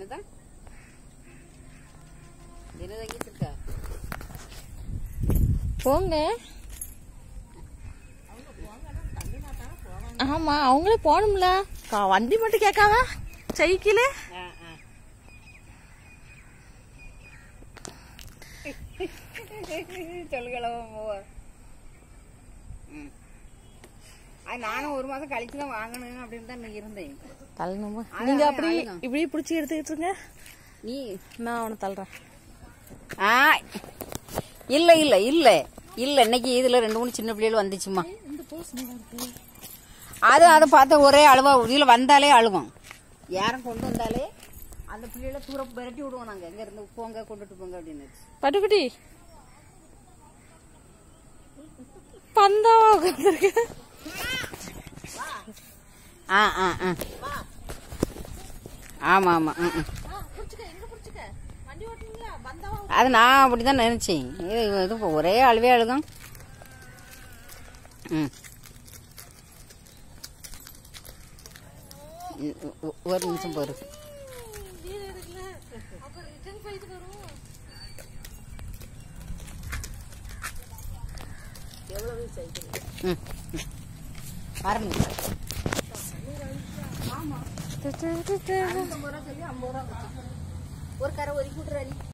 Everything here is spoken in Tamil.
என்னதான் என்ன தங்கிட்டு இருக்கா போங்க ஆமா அவங்களே போகணும்ல கா- வண்டி மட்டும் கேட்காம சைக்கிள் ஆ ஆ சொல்லுகளவோ ம் அது நானும் ஒரு மாசம் கழிச்சு தான் வாங்கணும் அப்படின்னு தான் இருந்தேன் தள்ளணுமா அது நீங்க அவன் அப்படி அழுகான். இப்படி பிடிச்சி எடுத்துக்கிட்டு இருங்க நீ நான் அவனை தள்ளுறேன் ஆ இல்ல இல்ல இல்ல இல்ல இன்னைக்கு இதுல ரெண்டு மூணு சின்ன பிள்ளைகள் வந்துச்சுமா அது அதை பார்த்து ஒரே அழுவா இதுல வந்தாலே அழுவோம் யாரும் கொண்டு வந்தாலே அந்த பிள்ளைகளை தூர விரட்டி விடுவோம் நாங்க எங்க இருந்து போங்க கொண்டுட்டு போங்க அப்படின்னு பட்டுக்குட்டி பந்தாவா உட்காந்துருக்கு ஆ ஆ ஆ ஆமா ஆமா ம், ம். அது நான் அப்படிதான் நினைச்சேன் இது இது ஒரே அழுவே அழுகும் ம் ம், ஒ- ஒரு நிமிஷம் போரு ம் ம். வரணும் ஒரு கரை ஒதுக்கி விட்டுறாரு